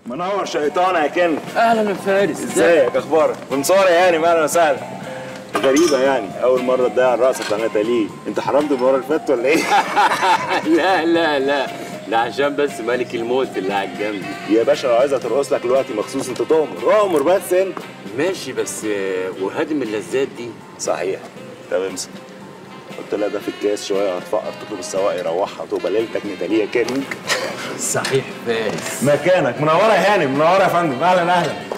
منور شيطان يا كن اهلا يا فارس ازيك اخبارك من صورة يعني اهلا وسهلا غريبة يعني أول مرة تضيع الرقصة بتاع ناتالي أنت حرمت المرة اللي فاتت ولا إيه؟ لا لا لا ده عشان بس ملك الموت اللي على الجنب يا باشا لو عايزة ترقص لك دلوقتي مخصوص أنت تؤمر أؤمر بس أنت ماشي بس آه، وهادم اللذات دي صحيح طب امسك قلت لها ده في الكاس شوية هتفقر تطلب السواق يروحها وتبقى ليلتك ناتاليا كينج صحيح فارس مكانك منورة يا هانم منورة يا فندم أهلا أهلا